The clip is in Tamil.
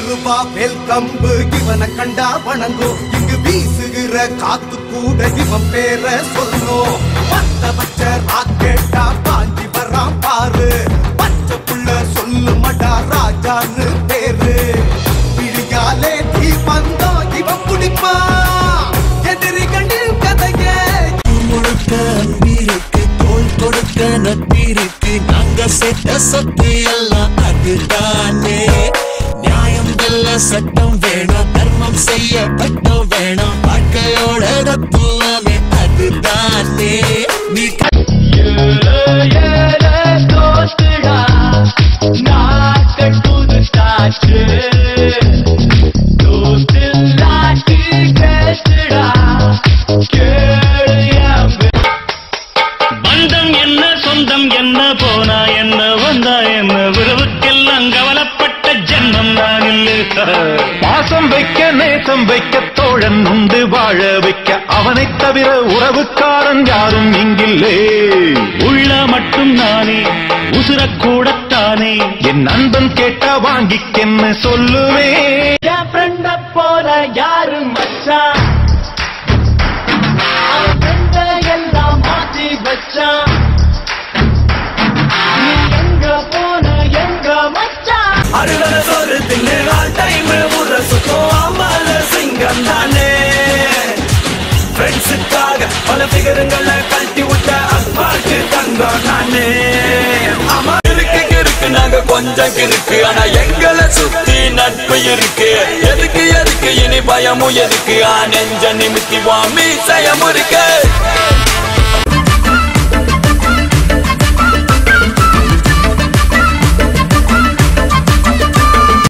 ரூபா வேல் கம்பு இவனை கண்டா வணங்கும் இங்கு வீசுகிற காத்து கூட இவன் பேர சொல்லும் பத்த பச்ச ராக்கெட்டா பாஞ்சி வரான் பாரு பச்சை புள்ள சொல்லு மடா ராஜான்னு பேரு பிடியாலே தீ பந்தம் இவன் குடிப்பா எதிரி கண்ணில் கதையே முழுக்க அன்பிருக்கு தோல் கொடுக்க நட்பிருக்கு நாங்க சேர்த்த சொத்து எல்லாம் அதுதானே நியாயம் வெல்ல சட்டம் வேணும் தர்மம் செய்ய பட்டம் வேணும் வாழ்க்கையோட தத்துவமே அதுதானே நீ பந்தம் என்ன சொந்தம் என்ன போனா என்ன வந்தா என்ன உறவுக்கெல்லாம் கவலைப்பட்ட ஜென்மம் நான் இல்லை பாசம் வைக்க நேசம் வைக்க தோழன் உண்டு வாழ வைக்க அவனைத் தவிர உறவுக்காரன் யாரும் இங்கில்லே உள்ள மட்டும் நானே உசுரக்கூடத்தானே என் நண்பன் கேட்டா வாங்கிக்கென்னு சொல்லுவேன் என் ஃப்ரெண்ட போல யாரு மச்சான் அவன் ஃப்ரெண்ட எல்லாம் மாத்தி வச்சான் நீ எங்க போன எங்க மச்சான் அருளன சோறு தின்னு ஆல் டைம் உர சுத்தம் அமல சிங்கம் தானே ஃப்ரெண்ட்ஸுக்காக பல பிகரங்களை கழட்டி விட்ட அஸ்பாட்டு தங்கம் நானே ஆமா இருக்கு இருக்கு நாங்க கொஞ்சம் இருக்கு ஆனா எங்களை சுத்தி நட்பு இருக்கு எதுக்கு எதுக்கு இனி பயமும் எதுக்கு ஆ நெஞ்ச நிமித்தி வாமி செய்ய இருக்கு